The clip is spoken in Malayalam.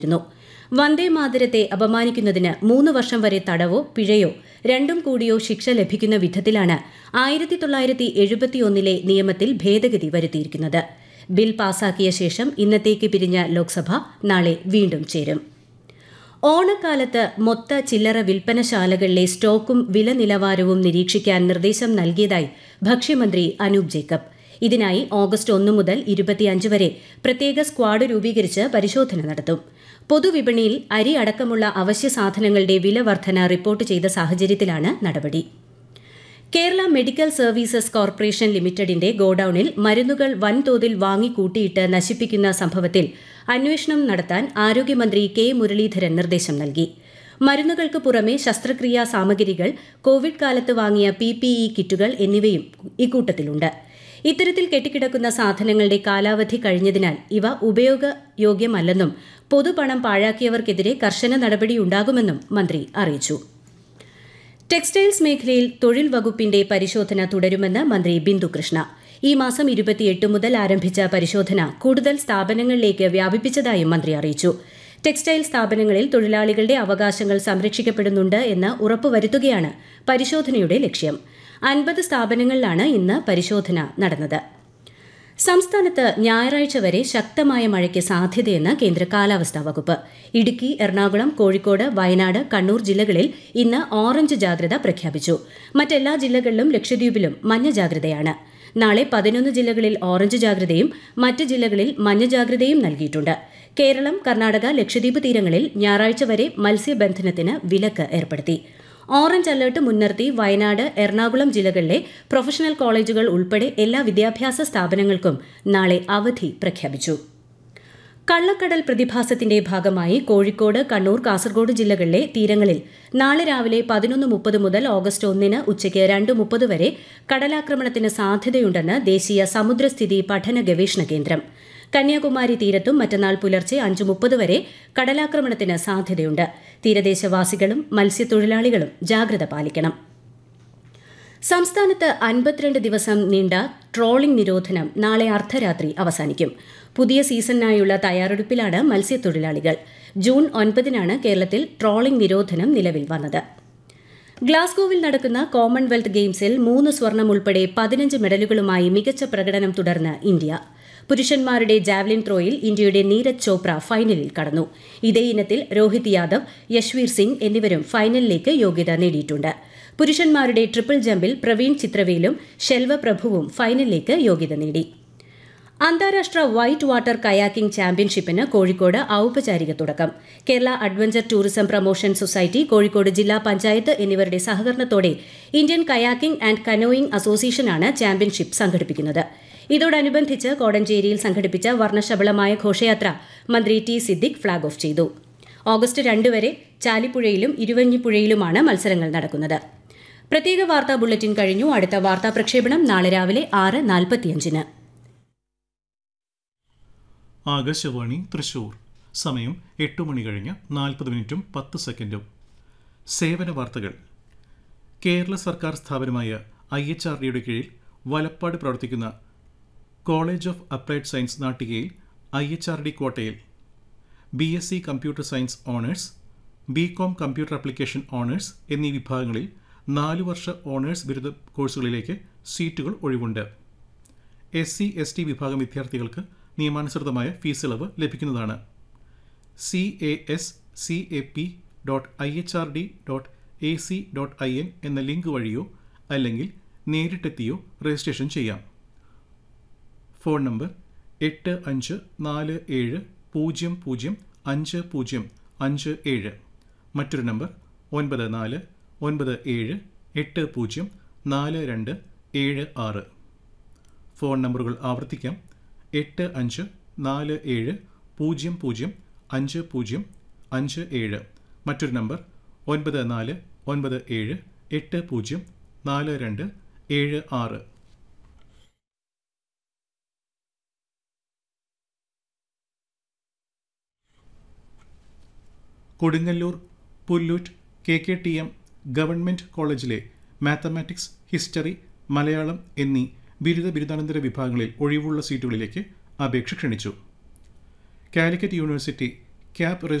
യിരുന്നു വന്ദേ മാതരത്തെ അപമാനിക്കുന്നതിന് മൂന്ന് വർഷം വരെ തടവോ പിഴയോ രണ്ടും കൂടിയോ ശിക്ഷ ലഭിക്കുന്ന വിധത്തിലാണ് ആയിരത്തി തൊള്ളായിരത്തി എഴുപത്തിയൊന്നിലെ നിയമത്തിൽ ഭേദഗതി വരുത്തിയിരിക്കുന്നത് ബിൽ പാസാക്കിയ ശേഷം ഇന്നത്തേക്ക് പിരിഞ്ഞ ലോക്സഭ നാളെ വീണ്ടും ചേരും ഓണക്കാലത്ത് മൊത്ത ചില്ലറ വിൽപ്പനശാലകളിലെ സ്റ്റോക്കും വില നിലവാരവും നിരീക്ഷിക്കാൻ നിർദ്ദേശം നൽകിയതായി ഭക്ഷ്യമന്ത്രി അനൂപ് ജേക്കബ് ഇതിനായി ഓഗസ്റ്റ് ഒന്ന് മുതൽ ഇരുപത്തിയഞ്ച് വരെ പ്രത്യേക സ്ക്വാഡ് രൂപീകരിച്ച് പരിശോധന നടത്തും പൊതുവിപണിയിൽ അരി അടക്കമുള്ള അവശ്യ സാധനങ്ങളുടെ വില വർധന റിപ്പോർട്ട് ചെയ്ത സാഹചര്യത്തിലാണ് നടപടി കേരള മെഡിക്കൽ സർവീസസ് കോർപ്പറേഷൻ ലിമിറ്റഡിന്റെ ഗോഡൌണിൽ മരുന്നുകൾ വൻതോതിൽ വാങ്ങിക്കൂട്ടിയിട്ട് നശിപ്പിക്കുന്ന സംഭവത്തിൽ അന്വേഷണം നടത്താൻ ആരോഗ്യമന്ത്രി കെ മുരളീധരൻ നിർദ്ദേശം നൽകി മരുന്നുകൾക്ക് പുറമെ ശസ്ത്രക്രിയാ സാമഗ്രികൾ കോവിഡ് കാലത്ത് വാങ്ങിയ പി പി ഇ കിറ്റുകൾ എന്നിവയും ഇക്കൂട്ടത്തിലുണ്ട് ഇത്തരത്തിൽ കെട്ടിക്കിടക്കുന്ന സാധനങ്ങളുടെ കാലാവധി കഴിഞ്ഞതിനാൽ ഇവ ഉപയോഗയോഗ്യമല്ലെന്നും പൊതുപണം പാഴാക്കിയവർക്കെതിരെ കർശന നടപടിയുണ്ടാകുമെന്നും മന്ത്രി അറിയിച്ചു ടെക്സ്റ്റൈൽസ് മേഖലയിൽ തൊഴിൽ വകുപ്പിന്റെ പരിശോധന തുടരുമെന്ന് മന്ത്രി ബിന്ദു കൃഷ്ണ ഈ മാസം ഇരുപത്തിയെട്ട് മുതൽ ആരംഭിച്ച പരിശോധന കൂടുതൽ സ്ഥാപനങ്ങളിലേക്ക് വ്യാപിപ്പിച്ചതായും മന്ത്രി അറിയിച്ചു ടെക്സ്റ്റൈൽ സ്ഥാപനങ്ങളിൽ തൊഴിലാളികളുടെ അവകാശങ്ങൾ സംരക്ഷിക്കപ്പെടുന്നുണ്ട് എന്ന് ഉറപ്പുവരുത്തുകയാണ് പരിശോധനയുടെ ലക്ഷ്യം അൻപത് സ്ഥാപനങ്ങളിലാണ് ഇന്ന് പരിശോധന നടന്നത് സംസ്ഥാനത്ത് ഞായറാഴ്ച വരെ ശക്തമായ മഴയ്ക്ക് സാധ്യതയെന്ന് കേന്ദ്ര കാലാവസ്ഥാ വകുപ്പ് ഇടുക്കി എറണാകുളം കോഴിക്കോട് വയനാട് കണ്ണൂർ ജില്ലകളിൽ ഇന്ന് ഓറഞ്ച് ജാഗ്രത പ്രഖ്യാപിച്ചു മറ്റെല്ലാ ജില്ലകളിലും ലക്ഷദ്വീപിലും മഞ്ഞ ജാഗ്രതയാണ് നാളെ പതിനൊന്ന് ജില്ലകളിൽ ഓറഞ്ച് ജാഗ്രതയും മറ്റ് ജില്ലകളിൽ മഞ്ഞ ജാഗ്രതയും നൽകിയിട്ടുണ്ട് കേരളം കർണാടക ലക്ഷദ്വീപ് തീരങ്ങളിൽ ഞായറാഴ്ച വരെ മത്സ്യബന്ധനത്തിന് വിലക്ക് ഏർപ്പെടുത്തി ഓറഞ്ച് അലർട്ട് മുൻനിർത്തി വയനാട് എറണാകുളം ജില്ലകളിലെ പ്രൊഫഷണൽ കോളേജുകൾ ഉൾപ്പെടെ എല്ലാ വിദ്യാഭ്യാസ സ്ഥാപനങ്ങൾക്കും നാളെ അവധി പ്രഖ്യാപിച്ചു കള്ളക്കടൽ പ്രതിഭാസത്തിന്റെ ഭാഗമായി കോഴിക്കോട് കണ്ണൂർ കാസർഗോഡ് ജില്ലകളിലെ തീരങ്ങളിൽ നാളെ രാവിലെ പതിനൊന്ന് മുപ്പത് മുതൽ ഓഗസ്റ്റ് ഒന്നിന് ഉച്ചയ്ക്ക് രണ്ട് മുപ്പത് വരെ കടലാക്രമണത്തിന് സാധ്യതയുണ്ടെന്ന് ദേശീയ സമുദ്രസ്ഥിതി പഠന ഗവേഷണ കേന്ദ്രം കന്യാകുമാരി തീരത്തും മറ്റന്നാൾ പുലർച്ചെ അഞ്ച് മുപ്പത് വരെ കടലാക്രമണത്തിന് സാധ്യതയുണ്ട് തീരദേശവാസികളും മത്സ്യത്തൊഴിലാളികളും ജാഗ്രത പാലിക്കണം സംസ്ഥാനത്ത് അൻപത്തിരണ്ട് ദിവസം നീണ്ട ട്രോളിംഗ് നിരോധനം നാളെ അർദ്ധരാത്രി അവസാനിക്കും പുതിയ സീസണിനായുള്ള തയ്യാറെടുപ്പിലാണ് മത്സ്യത്തൊഴിലാളികൾ ജൂൺ ഒൻപതിനാണ് കേരളത്തിൽ ട്രോളിംഗ് നിരോധനം നിലവിൽ വന്നത് ഗ്ലാസ്ഗോവിൽ നടക്കുന്ന കോമൺവെൽത്ത് ഗെയിംസിൽ മൂന്ന് സ്വർണം ഉൾപ്പെടെ പതിനഞ്ച് മെഡലുകളുമായി മികച്ച പ്രകടനം തുടർന്ന് ഇന്ത്യ പുരുഷന്മാരുടെ ജാവലിൻ ത്രോയിൽ ഇന്ത്യയുടെ നീരജ് ചോപ്ര ഫൈനലിൽ കടന്നു ഇതേ ഇനത്തിൽ രോഹിത് യാദവ് യശ്വീർ സിംഗ് എന്നിവരും ഫൈനലിലേക്ക് യോഗ്യത നേടിയിട്ടുണ്ട് പുരുഷന്മാരുടെ ട്രിപ്പിൾ ജമ്പിൽ പ്രവീൺ ചിത്രവേലും ശെൽവ പ്രഭുവും ഫൈനലിലേക്ക് യോഗ്യത നേടി അന്താരാഷ്ട്ര വൈറ്റ് വാട്ടർ കയാക്കിംഗ് ചാമ്പ്യൻഷിപ്പിന് കോഴിക്കോട് ഔപചാരിക തുടക്കം Kerala adventure tourism promotion society Kozhikode ജില്ലാ പഞ്ചായത്ത് എന്നിവരുടെ സഹകരണത്തോടെ ഇന്ത്യൻ കയാക്കിംഗ് ആൻഡ് കനോയിംഗ് അസോസിയേഷനാണ് ചാമ്പ്യൻഷിപ്പ് സംഘടിപ്പിക്കുന്നത് ഇതോടനുബന്ധിച്ച് കോടഞ്ചേരിയിൽ സംഘടിപ്പിച്ച വർണ്ണശബളമായ ഘോഷയാത്ര മന്ത്രി ടി സിദ്ദിഖ് ഫ്ളാഗ് ഓഫ് ചെയ്തു ഓഗസ്റ്റ് രണ്ട് വരെ ചാലിപ്പുഴയിലും ഇരുവഞ്ഞിപ്പുഴയിലുമാണ് മത്സരങ്ങൾ നടക്കുന്നത് പ്രത്യേക വാർത്താ ബുള്ളറ്റിൻ കഴിഞ്ഞു അടുത്ത വാർത്താ പ്രക്ഷേപണം നാളെ രാവിലെ ആറ് നാൽപ്പത്തിയഞ്ചിന് ആകാശവാണി തൃശൂർ സമയം എട്ട് മണി കഴിഞ്ഞ് നാൽപ്പത് മിനിറ്റും പത്ത് സെക്കൻഡും സേവന വാർത്തകൾ കേരള സർക്കാർ സ്ഥാപനമായ ഐ എച്ച് ആർ ഡിയുടെ കീഴിൽ വലപ്പാട് പ്രവർത്തിക്കുന്ന കോളേജ് ഓഫ് അപ്ലൈഡ് സയൻസ് നാട്ടികയിൽ ഐ എച്ച് ആർ ഡി കോട്ടയിൽ B S C computer science honours B com computer application honours എന്നീ വിഭാഗങ്ങളിൽ നാല് വർഷ ഓണേഴ്സ് ബിരുദ കോഴ്സുകളിലേക്ക് സീറ്റുകൾ ഒഴിവുണ്ട് എസ് സി എസ് ടി വിഭാഗം വിദ്യാർത്ഥികൾക്ക് നിയമാനുസൃതമായ ഫീസ് ഇളവ് ലഭിക്കുന്നതാണ് C A S C A P dot I H R D dot A C dot I N എന്ന ലിങ്ക് വഴിയോ അല്ലെങ്കിൽ നേരിട്ടെത്തിയോ രജിസ്ട്രേഷൻ ചെയ്യാം ഫോൺ നമ്പർ എട്ട് അഞ്ച് നാല് ഏഴ് പൂജ്യം പൂജ്യം അഞ്ച് പൂജ്യം അഞ്ച് ഏഴ് മറ്റൊരു നമ്പർ ഒൻപത് നാല് ഒൻപത് ഏഴ് എട്ട് പൂജ്യം നാല് രണ്ട് ഏഴ് ആറ് ഫോൺ നമ്പറുകൾ ആവർത്തിക്കാം എട്ട് അഞ്ച് നാല് ഏഴ് പൂജ്യം പൂജ്യം അഞ്ച് പൂജ്യം അഞ്ച് ഏഴ് മറ്റൊരു നമ്പർ ഒൻപത് നാല് ഒൻപത് ഏഴ് എട്ട് പൂജ്യം നാല് രണ്ട് ഏഴ് ആറ് Kodungallur Pullut K K T M government കോളേജിലെ മാത്തമാറ്റിക്സ് ഹിസ്റ്ററി മലയാളം എന്നീ ബിരുദ ബിരുദാനന്തര വിഭാഗങ്ങളിൽ ഒഴിവുള്ള സീറ്റുകളിലേക്ക് അപേക്ഷ ക്ഷണിച്ചു കാലിക്കറ്റ് യൂണിവേഴ്സിറ്റി ക്യാപ്